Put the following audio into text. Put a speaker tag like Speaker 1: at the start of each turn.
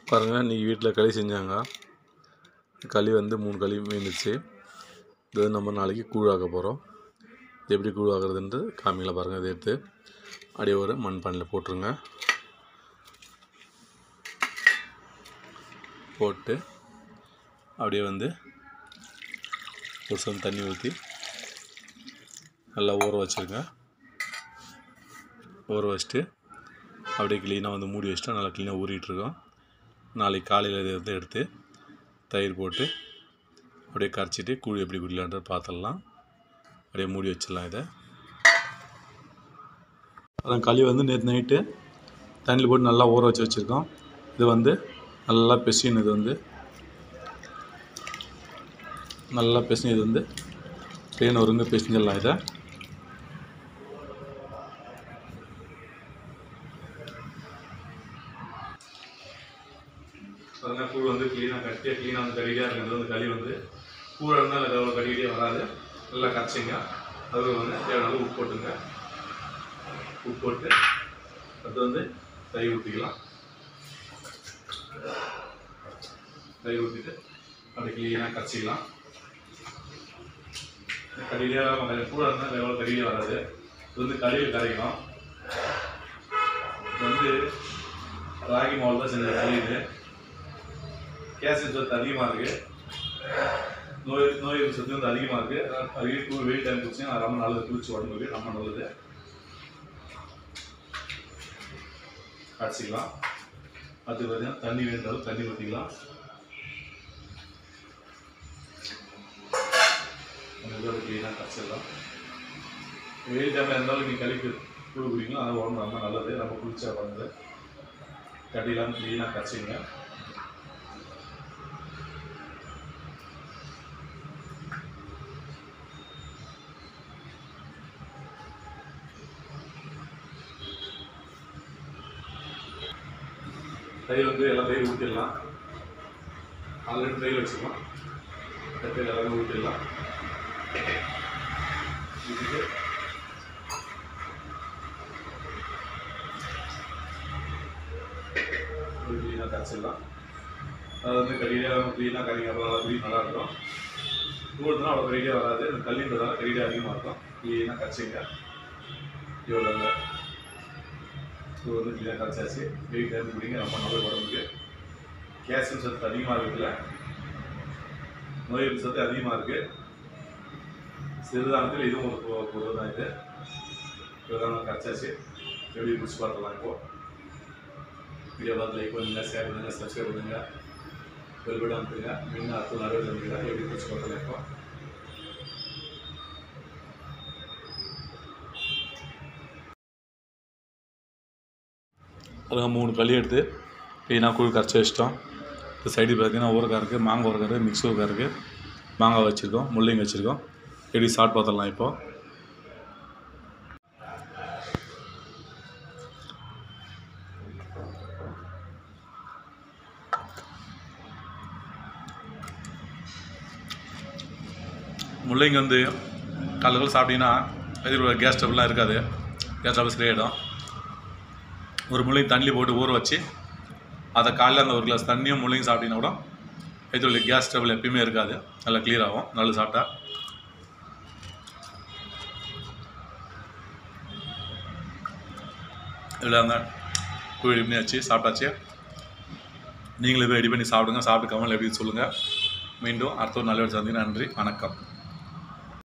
Speaker 1: பாருங்கள் இன்றைக்கி வீட்டில் களி செஞ்சாங்க களி வந்து மூணு களி மீந்துச்சு இது வந்து நம்ம நாளைக்கு கூழ் ஆக்க போகிறோம் இது எப்படி கூழ் ஆக்குறதுன்றது காமிக்கல பாருங்கள் இதை எடுத்து அப்படியே ஒரு மண் பானையில் போட்டுருங்க போட்டு அப்படியே வந்து ஒரு சொல் தண்ணி ஊற்றி நல்லா ஊற வச்சுருங்க ஊற வச்சுட்டு அப்படியே க்ளீனாக வந்து மூடி வச்சுட்டா நல்லா க்ளீனாக ஊறிட்டுருக்கோம் நாளைக்கு காலையில் இதை வந்து எடுத்து தயிர் போட்டு அப்படியே கரைச்சிட்டு கூழ் எப்படி குடிக்கலான்றது பார்த்துடலாம் அப்படியே மூடி வச்சிடலாம் இதை அதான் களி வந்து நேற்று நைட்டு தண்ணியில் போட்டு நல்லா ஊற வச்சு வச்சுருக்கோம் இது வந்து நல்லா பெசியணும் இது வந்து நல்லா பெசினு இது வந்து ட்ரெயின் ஒருங்க பெசிஞ்சிடலாம் இதை பாருங்க கூழ் வந்து க்ளீனாக கட்டியாக க்ளீனாக வந்து கடியாக இருக்கிறது வந்து களி வந்து கூழ இருந்தால் அதில் அவ்வளோ கடிக்கடியே வராது நல்லா கரைச்சிங்க அதுக்கு வந்து தேவையான அளவு உப்பு போட்டுங்க உப்பு போட்டு அடுத்து வந்து தயிர் ஊற்றிக்கலாம் தயிர் ஊற்றிட்டு அப்படி க்ளீனாக கரைச்சிக்கலாம் கடியாக கூட இருந்தால் எவ்வளோ கடியே வராது இது வந்து கழிவு கரைக்கும் இது வந்து ராகி மாவு தான் செஞ்ச களி இது கேன்சர் சத்து அதிகமாக இருக்குது நோய் நோய் எதிர்ப்பு சத்து வந்து அதிகமாக இருக்குது அதுவே டூ வெயில் டைம் குடிச்சிங்கன்னா ரொம்ப நல்லது குளிச்சு உடம்புக்கு ரொம்ப நல்லது கடிச்சிக்கலாம் அது பார்த்தீங்கன்னா தண்ணி வேண்டாலும் தண்ணி ஊற்றிக்கலாம் இதோட க்ளீனாக கரைச்சிடலாம் வெயில் டைமில் இருந்தாலும் நீங்கள் கழிக்கு கூழ் குடிக்கலாம் அது உடம்பு ரொம்ப நல்லது நம்ம குளிச்சா பண்ணுறது கட்டிலாம் க்ளீனாக கரைச்சிங்க தயிர் வந்து எல்லாம் தயிர் ஊற்றிடலாம் ஆல்ரெடி தயிர் வச்சுக்கலாம் தயிர் எல்லாமே ஊற்றிடலாம் ஊற்றிட்டு க்ளீனாக கரைச்சிடலாம் அது வந்து கடியாக க்ளீனாக கறிங்க அப்புறம் நல்லா க்ளீன் நல்லா இருக்கும் கூடுதலாக அவ்வளோ கறியாக வராது இந்த கல்லின்றதால கறியாக அதிகமாக இருக்கும் க்ளீனாக கரைச்சிங்க இவ்வளோங்க இது வந்து க்ளீனாக கரைச்சாச்சு வெயில் டைம் குடிங்க ரொம்ப நல்ல உடம்புக்கு கேல்சியம் சத்து அதிகமாக இருக்குல்ல நோய் எதிர்ப்பு சத்து அதிகமாக இருக்குது சிறுதானத்தில் இதுவும் ஒரு பொ- பொருள் தான் இது இதெல்லாம் கரைச்சாச்சு எப்படி குடிச்சு பார்த்துலாம் இப்போது வீடியோ பார்த்து லைக் பண்ணுங்கள் ஷேர் பண்ணுங்கள் சப்ஸ்கிரைப் பண்ணுங்கள் பெல் பட்டன் அமுத்துங்க மீண்டும் அடுத்த நிறைய தெரிஞ்சுக்கலாம் எப்படி குடிச்சு பார்த்துலாம் இப்போ அதுக்கு மூணு களி எடுத்து க்ளீனாக கூழ் கரைச்சி வச்சிட்டோம் இந்த சைடு பார்த்தீங்கன்னா ஊறுகாய் இருக்குது மாங்காய் ஊறுகாய் இருக்குது மிக்ஸ் ஊறுகாய் இருக்குது மாங்காய் வச்சுருக்கோம் முள்ளங்கி வச்சுருக்கோம் எப்படி சாப்பிட்டு பார்த்துடலாம் இப்போ முள்ளங்கி வந்து காலையில் சாப்பிட்டீங்கன்னா எதிர் கேஸ் ட்ரபிள்லாம் இருக்காது கேஸ் ட்ரபிள் சரியாயிடும் ஒரு முள்ளங்கி தண்ணி போட்டு ஊற வச்சு அதை காலையில் அந்த ஒரு கிளாஸ் தண்ணியும் முள்ளங்கி சாப்பிட்டீங்கன்னா கூட எதில் கேஸ் ட்ரபிள் எப்பயுமே இருக்காது நல்லா clear ஆகும் நல்லா சாப்பிட்டா இதில் அந்த குழி ரெடி பண்ணியாச்சு சாப்பிட்டாச்சு நீங்களும் போய் ரெடி பண்ணி சாப்பிடுங்க சாப்பிட்டு கமல் எப்படி சொல்லுங்கள் மீண்டும் அடுத்த ஒரு நல்ல ஒரு சந்தி நன்றி வணக்கம்